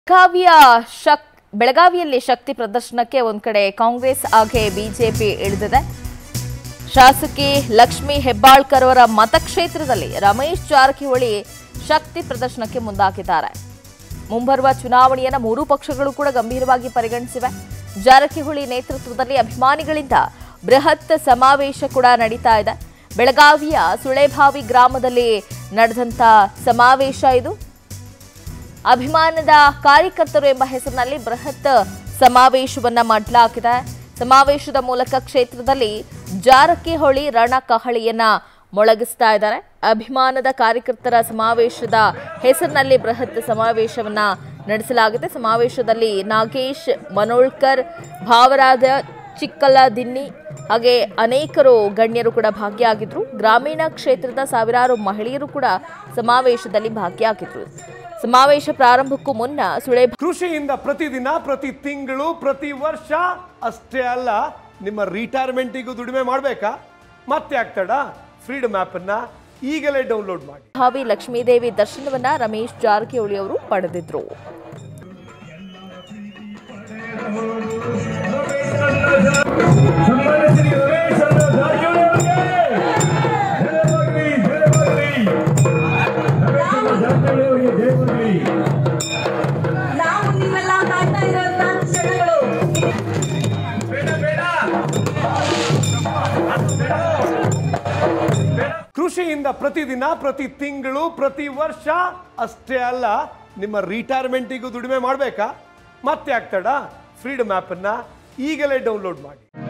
ಬೆಳಗಾವಿಯ ಶಕ್ ಬೆಳಗಾವಿಯಲ್ಲಿ ಶಕ್ತಿ ಪ್ರದರ್ಶನಕ್ಕೆ ಒಂದ್ ಕಡೆ ಕಾಂಗ್ರೆಸ್ ಹಾಗೆ ಬಿಜೆಪಿ ಇಳಿದಿದೆ ಶಾಸಕಿ ಲಕ್ಷ್ಮಿ ಹೆಬ್ಬಾಳ್ಕರ್ ಅವರ ಮತಕ್ಷೇತ್ರದಲ್ಲಿ ರಮೇಶ್ ಜಾರಕಿಹೊಳಿ ಶಕ್ತಿ ಪ್ರದರ್ಶನಕ್ಕೆ ಮುಂದಾಗಿದ್ದಾರೆ ಮುಂಬರುವ ಚುನಾವಣೆಯನ್ನ ಮೂರೂ ಪಕ್ಷಗಳು ಕೂಡ ಗಂಭೀರವಾಗಿ ಪರಿಗಣಿಸಿವೆ ಜಾರಕಿಹೊಳಿ ನೇತೃತ್ವದಲ್ಲಿ ಅಭಿಮಾನಿಗಳಿಂದ ಬೃಹತ್ ಸಮಾವೇಶ ಕೂಡ ನಡೀತಾ ಇದೆ ಬೆಳಗಾವಿಯ ಸುಳೆಭಾವಿ ಗ್ರಾಮದಲ್ಲಿ ನಡೆದಂತ ಸಮಾವೇಶ ಇದು ಅಭಿಮಾನದ ಕಾರ್ಯಕರ್ತರು ಎಂಬ ಹೆಸರಿನಲ್ಲಿ ಬೃಹತ್ ಸಮಾವೇಶವನ್ನ ಮಾಡಲಾಗಿದೆ ಸಮಾವೇಶದ ಮೂಲಕ ಕ್ಷೇತ್ರದಲ್ಲಿ ಜಾರಕಿಹೊಳಿ ರಣಕಹಳಿಯನ್ನ ಮೊಳಗಿಸ್ತಾ ಇದ್ದಾರೆ ಅಭಿಮಾನದ ಕಾರ್ಯಕರ್ತರ ಸಮಾವೇಶದ ಹೆಸರಿನಲ್ಲಿ ಬೃಹತ್ ಸಮಾವೇಶವನ್ನ ನಡೆಸಲಾಗಿದೆ ಸಮಾವೇಶದಲ್ಲಿ ನಾಗೇಶ್ ಮನೋಳ್ಕರ್ ಭಾವರಾದ ಚಿಕ್ಕಲ ದಿನ್ನಿ ಹಾಗೆ ಅನೇಕರು ಗಣ್ಯರು ಕೂಡ ಭಾಗಿಯಾಗಿದ್ರು ಗ್ರಾಮೀಣ ಕ್ಷೇತ್ರದ ಸಾವಿರಾರು ಮಹಿಳೆಯರು ಕೂಡ ಸಮಾವೇಶದಲ್ಲಿ ಭಾಗಿಯಾಗಿದ್ರು ಸಮಾವೇಶ ಪ್ರಾರಂಭಕ್ಕೂ ಮುನ್ನ ಸುಳೆ ಕೃಷಿಯಿಂದ ಪ್ರತಿದಿನ ಪ್ರತಿ ತಿಂಗಳು ಪ್ರತಿ ವರ್ಷ ಅಷ್ಟೇ ಅಲ್ಲ ನಿಮ್ಮ ರಿಟೈರ್ಮೆಂಟಿಗೂ ದುಡಿಮೆ ಮಾಡಬೇಕಾ ಮತ್ತೆ ಆಗ್ತಾಡ ಫ್ರೀಡಮ್ ಆ್ಯಪನ್ನು ಈಗಲೇ ಡೌನ್ಲೋಡ್ ಮಾಡಿ ಭಾವಿ ಲಕ್ಷ್ಮೀದೇವಿ ದರ್ಶನವನ್ನ ರಮೇಶ್ ಜಾರಕಿಹೊಳಿ ಅವರು ಪಡೆದಿದ್ರು ನಾವು ನೀವೆಲ್ಲ ಕಾಯ್ತಾ ಇರೋಂತ ಕ್ಷಣಗಳು ಕೃಷಿಯಿಂದ ಪ್ರತಿದಿನ ಪ್ರತಿ ತಿಂಗಳು ಪ್ರತಿ ವರ್ಷ ಅಷ್ಟೇ ಅಲ್ಲ ನಿಮ್ಮ ರಿಟೈರ್ಮೆಂಟಿಗೂ ದುಡಿಮೆ ಮಾಡಬೇಕಾ ಮತ್ತೆ ಆಗ್ತಾಡ ಫ್ರೀಡಮ್ ಆ್ಯಪನ್ನು ಈಗಲೇ ಡೌನ್ಲೋಡ್ ಮಾಡಿ